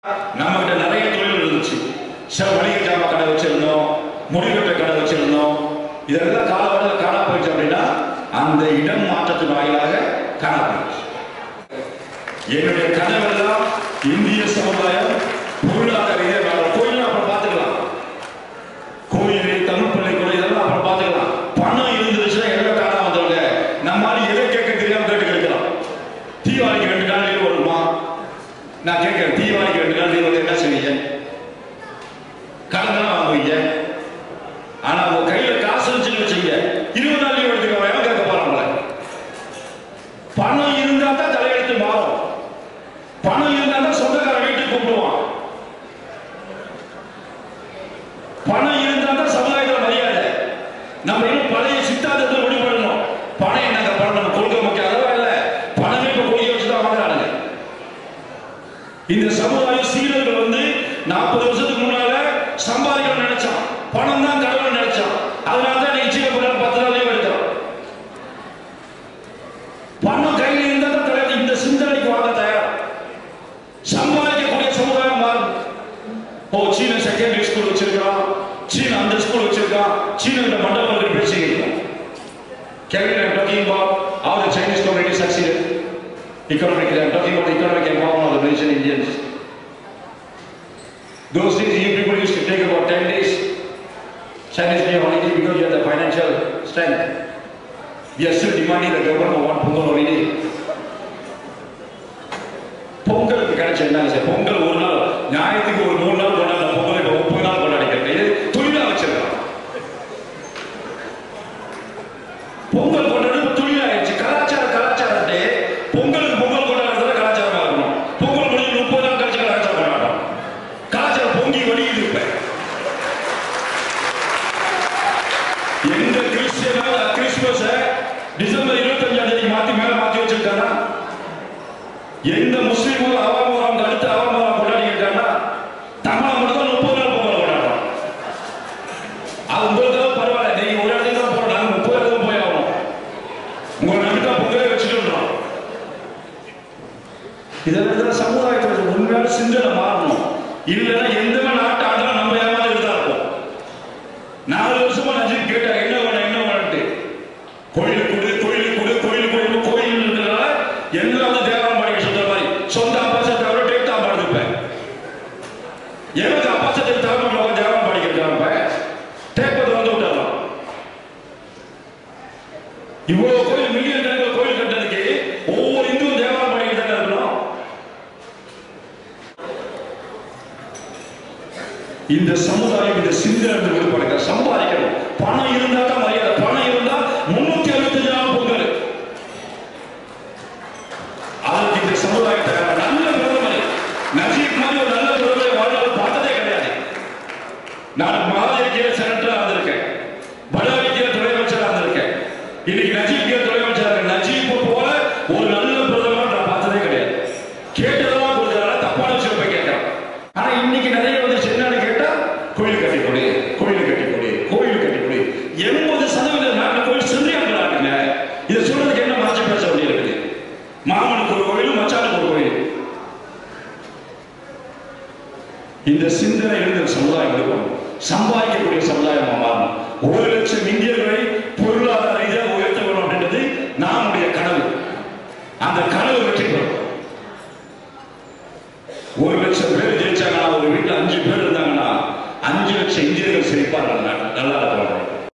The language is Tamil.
நம்ம கிட்ட நிறைய தொழில் இருந்துச்சு சில மளிகை ஜாமான் கடை வச்சிருந்தோம் முடிவெட்ட கடை வச்சிருந்தோம் இதெல்லாம் காலவரத்தில் காணா போயிடுச்சு அப்படின்னா அந்த இடம் மாற்றத்தின் வாயிலாக காணா போயிடுச்சு என்னுடைய கனவெல்லாம் இந்திய சமுதாயம் பொருளாதார ரீதியாக வளரும். கோயில் அப்புறம் பார்த்துக்கலாம் கோயில் தமிழ் பள்ளிக்கூடம் இதெல்லாம் அப்புறம் பார்த்துக்கலாம் பணம் இருந்துச்சுன்னா எல்லாம் காணாம வந்தவங்க நம்மால எதை கேட்க தெரியாம கேட்டு கிடைக்கலாம் தீபாவளிக்கு ரெண்டு நாள் லீவு வருமா நான் கேட்கிறேன் தீபாவளிக்கு ரெண்டு நாள் லீவு வந்து என்ன செய்வீங்க கடன் தானே வாங்குவீங்க ஆனா உங்க கையில காசு வச்சுன்னு வச்சுங்க இருபது நாள் லீவு எடுத்துக்கோ எவன் கேட்க போறான் உங்களை பணம் இருந்தா தான் தலையெழுத்து மாறும் பணம் இருந்தா தான் சொந்தக்காரன் வீட்டுக்கு கூப்பிடுவான் பணம் இருந்தா தான் சமுதாயத்துல மரியாதை நம்ம இன்னும் பழைய சித்தாந்தத்தை முடிவு பணம் என்னங்க பண்ணணும் கொள்கை முக்கியம் அதெல்லாம் இல்ல பணமே இப்ப கொள்கை வச்சுதான் வாங்குறானுங்க இந்த சமுதாய சீரர்கள் வந்து நாற்பது வருஷத்துக்கு முன்னால சம்பாதிக்கணும்னு நினைச்சான் பணம் தான் கடவுள் நினைச்சான் அதனால தான் நீ ஜீவ பத்து நாள் லீவ் எடுக்கிறோம் பணம் கையில் இருந்தா தான் தலைவர் இந்த சிந்தனைக்கு வாங்க தயார் சம்பாதிக்கக்கூடிய சமுதாயம் மாறும் ஓ சீன செகண்டரி ஸ்கூல் வச்சிருக்கான் சீன அந்த ஸ்கூல் வச்சிருக்கான் சீன இந்த மண்டபத்தில் பேசிக்கிறோம் Kevin, I'm talking about how the Chinese community succeeded economically. I'm talking about the economic empowerment of the Malaysian Indians. Those days, you people used to take about 10 days Chinese New Year holiday because you have the financial strength. We are still demanding the government one Pongal holiday. பொங்கலுக்கு கிடைச்ச என்ன சார் பொங்கல் ஒரு நாள் ஞாயிற்றுக்கு ஒரு மூணு நாள் கொண்டாட பொங்கல் இப்போ முப்பது நாள் கொண்டாடிக்கிறேன் இது தொழிலா வச்சிருக்கான் பொங்கல் கொண்டாடுறது தொழிலாயிடுச்சு கலாச்சார கலாச்சாரத்தை பொங்கலுக்கு பொங்கல் கொண்டாடுறது கலாச்சாரமா இருக்கணும் பொங்கல் முடிஞ்சு முப்பது நாள் கழிச்சு கலாச்சாரம் கொண்டாடும் கலாச்சாரம் பொங்கி வடியுது இப்ப எந்த கிறிஸ்டியனால கிறிஸ்துமஸ டிசம்பர் இருபத்தஞ்சாம் தேதி மாத்தி மேல மாத்தி வச்சிருக்கானா எந்த முஸ்லீமும் அவமரம் அடுத்து அவமரம் கொண்டாடிக்கிட்டானா தமிழை மட்டும் தான் முப்பது நாள் பொங்கல் கொண்டாடுறோம் அது உங்களுக்கு பரவாயில்ல நீங்க ஒரு இடத்துக்கு தான் போறோம் நாங்க முப்பது இடத்துக்கு போய் ஆகணும் உங்களை நம்பி தான் பொங்கலே வச்சுக்கின்றோம் இதெல்லாம் இதெல்லாம் சமுதாயத்தில் உண்மையான சிந்தனை மாறணும் இல்லைன்னா எந்த நாட்டு ஆண்டாலும் நம்ம ஏமாந்து இருந்தா இருப்போம் நாலு வருஷமா நான் கேட்டேன் என்ன வேணும் என்ன வேணும்ட்டு கோயிலுக்கு கொடு கோயிலுக்கு கொடு கோயிலுக்கு கொடு கோயில் இருக்கிறனால எல்லாரும் தேவாரம் பாடிக்க சொல்ற மாதிரி சொந்த அப்பாசத்தை தவிர டேக் தான் பாடுதுப்பேன் எனக்கு அப்பாசத்தை தவிர தேவாரம் பாடிக்கிறாங்க டேப்பை வந்து விட்டுறலாம் இவ்வளவு கோயில் மில்லியன் கணக்கில் கோயில் கட்டுறதுக்கு ஒவ்வொரு இந்துவும் தேவாரம் பாடிக்கிட்டு தானே இருக்கணும் இந்த சமுதாயம் இந்த சிந்தனை விடுபடுங்க சம்பாதிக்கணும் பணம் இருந்தா தான் மரியாதை பணம் இருந்தா முன்னூத்தி அறுபத்தஞ்சு நாள் பொங்கல் அதுக்கு இந்த சமுதாயத்தை நல்ல பிரதமர் நஜீப் மாதிரி ஒரு நல்ல பிரதமரை வாழ்நாள் பார்த்ததே கிடையாது நான் மாதவிக்கிற செனட்டரா இருந்திருக்கேன் படாவிக்கிற துணை அமைச்சரா இருந்திருக்கேன் இன்னைக்கு நஜீப் துணை அமைச்சரா இருக்க நஜீப் போல ஒரு நல்ல பிரதமர் நான் பார்த்ததே கிடையாது கேட்டதெல்லாம் கொடுத்ததால தப்பான விஷயம் போய் கேட்கறான் ஆனா இன்னைக்கு நிறைய வந்து என்னன்னு கேட்டா கோயில் கட்டி கொடு கோயில் கட்டி கொடு கோயில் கட்டி கொடு எண்பது சதவீதம் நாட்டு கோயில் சென்றியாங்க இதை சொல்றதுக்கு என்ன மாற்றி பேச வேண்டியிருக்குது மாமனுக்கு ஒரு கோயில் மச்சானுக்கு ஒரு கோயில் இந்த சிந்தனை இருந்த சமுதாயம் இருக்கும் சம்பாதிக்கக்கூடிய சமுதாயமா மாறணும் ஒரு லட்சம் இந்தியர்களை பொருளாதார ரீதியாக உயர்த்த வேணும் அப்படின்றது நம்முடைய கனவு அந்த கனவு வெற்றி பெறும் ஒரு லட்சம் பேர் ஜெயிச்சாங்கன்னா ஒரு வீட்டுல அஞ்சு பேர் இருந்தாங்கன்னா அஞ்சு லட்சம் இந்திய